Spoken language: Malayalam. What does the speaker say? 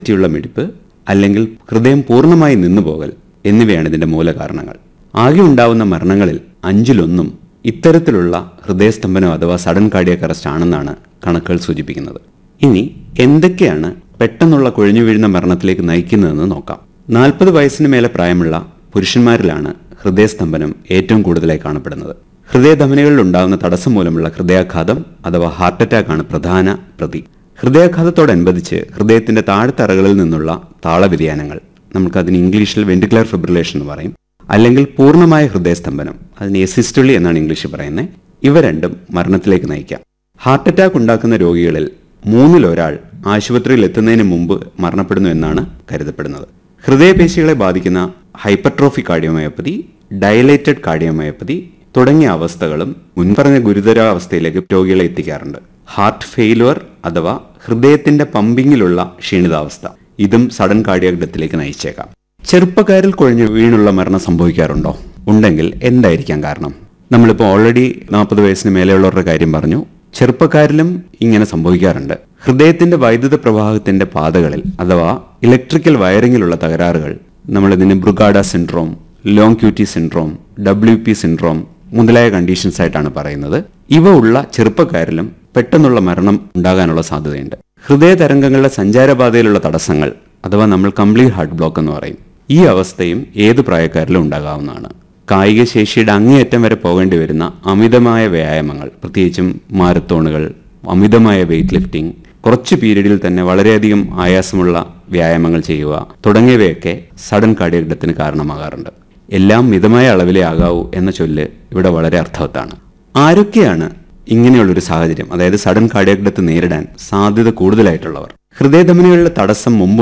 റ്റിയുള്ള മിടിപ്പ് അല്ലെങ്കിൽ ഹൃദയം പൂർണ്ണമായി നിന്നുപോകൽ എന്നിവയാണ് ഇതിന്റെ മൂലകാരണങ്ങൾ ആകെ ഉണ്ടാവുന്ന മരണങ്ങളിൽ അഞ്ചിലൊന്നും ഇത്തരത്തിലുള്ള ഹൃദയസ്തംഭനം അഥവാ സഡൻ കാർഡിയക് അറസ്റ്റ് ആണെന്നാണ് കണക്കുകൾ സൂചിപ്പിക്കുന്നത് ഇനി എന്തൊക്കെയാണ് പെട്ടെന്നുള്ള കൊഴിഞ്ഞു വീഴുന്ന മരണത്തിലേക്ക് നയിക്കുന്നതെന്ന് നോക്കാം നാൽപ്പത് വയസ്സിന് മേലെ പ്രായമുള്ള പുരുഷന്മാരിലാണ് ഹൃദയസ്തംഭനം ഏറ്റവും കൂടുതലായി കാണപ്പെടുന്നത് ഹൃദയധമനികളിൽ ഉണ്ടാകുന്ന തടസ്സം മൂലമുള്ള ഹൃദയാഘാതം അഥവാ ഹാർട്ട് അറ്റാക്ക് ആണ് പ്രധാന പ്രതി ഹൃദയാഘാതത്തോടനുബന്ധിച്ച് ഹൃദയത്തിന്റെ താഴ്ത്തറകളിൽ നിന്നുള്ള താളവ്യതിയാനങ്ങൾ നമുക്കതിന് ഇംഗ്ലീഷിൽ വെന്റിക്കുലർ ഫിബ്രിലേഷൻ എന്ന് പറയും അല്ലെങ്കിൽ പൂർണ്ണമായ ഹൃദയസ്തംഭനം അതിന് എസിസ്റ്റൊളി എന്നാണ് ഇംഗ്ലീഷിൽ പറയുന്നത് ഇവ രണ്ടും മരണത്തിലേക്ക് നയിക്കാം ഹാർട്ട് അറ്റാക്ക് ഉണ്ടാക്കുന്ന രോഗികളിൽ മൂന്നിലൊരാൾ ആശുപത്രിയിൽ എത്തുന്നതിന് മുമ്പ് മരണപ്പെടുന്നു എന്നാണ് കരുതപ്പെടുന്നത് ഹൃദയപേശികളെ ബാധിക്കുന്ന ഹൈപ്പർട്രോഫി കാർഡിയോമയോപ്പതി ഡയലേറ്റഡ് കാർഡിയോമയോപ്പതി തുടങ്ങിയ അവസ്ഥകളും മുൻപറഞ്ഞ ഗുരുതരാവസ്ഥയിലേക്ക് രോഗികളെ എത്തിക്കാറുണ്ട് ഹാർട്ട് ഫെയിലുവർ അഥവാ ഹൃദയത്തിന്റെ പമ്പിങ്ങിലുള്ള ക്ഷീണിതാവസ്ഥ ഇതും സഡൻ കാർഡിയാക് ഡെത്തിലേക്ക് നയിച്ചേക്കാം ചെറുപ്പക്കാരിൽ കൊഴിഞ്ഞു വീണുള്ള മരണം സംഭവിക്കാറുണ്ടോ ഉണ്ടെങ്കിൽ എന്തായിരിക്കാം കാരണം നമ്മളിപ്പോൾ ഓൾറെഡി നാൽപ്പത് വയസ്സിന് മേലെയുള്ളവരുടെ കാര്യം പറഞ്ഞു ചെറുപ്പക്കാരിലും ഇങ്ങനെ സംഭവിക്കാറുണ്ട് ഹൃദയത്തിന്റെ വൈദ്യുത പ്രവാഹത്തിന്റെ പാതകളിൽ അഥവാ ഇലക്ട്രിക്കൽ വയറിങ്ങിലുള്ള തകരാറുകൾ നമ്മൾ ഇതിന് Brugada syndrome long QT syndrome W P syndrome മുതലായ കണ്ടീഷൻസ് ആയിട്ടാണ് പറയുന്നത് ഇവ ഉള്ള ചെറുപ്പക്കാരിലും പെട്ടെന്നുള്ള മരണം ഉണ്ടാകാനുള്ള സാധ്യതയുണ്ട് ഹൃദയ തരംഗങ്ങളുടെ സഞ്ചാരപാതയിലുള്ള തടസ്സങ്ങൾ അഥവാ നമ്മൾ കംപ്ലീറ്റ് ഹാർട്ട് ബ്ലോക്ക് എന്ന് പറയും ഈ അവസ്ഥയും ഏത് പ്രായക്കാരിലും ഉണ്ടാകാവുന്നതാണ് കായിക ശേഷിയുടെ അങ്ങേയറ്റം വരെ പോകേണ്ടി വരുന്ന അമിതമായ വ്യായാമങ്ങൾ പ്രത്യേകിച്ചും മാരത്തോണുകൾ അമിതമായ വെയിറ്റ് ലിഫ്റ്റിംഗ് കുറച്ച് പീരീഡിൽ തന്നെ വളരെയധികം ആയാസമുള്ള വ്യായാമങ്ങൾ ചെയ്യുക തുടങ്ങിയവയൊക്കെ സഡൻ കാർഡിയകടത്തിന് കാരണമാകാറുണ്ട് എല്ലാം മിതമായ അളവിലേ ആകാവൂ എന്ന ചൊല്ല് ഇവിടെ വളരെ അർത്ഥവത്താണ് ആരൊക്കെയാണ് ഇങ്ങനെയുള്ളൊരു സാഹചര്യം അതായത് സഡൻ കാർഡിയക് ഡെത്ത് നേരിടാൻ സാധ്യത കൂടുതലായിട്ടുള്ളവർ ഹൃദയധമനികളുടെ തടസ്സം മുമ്പ്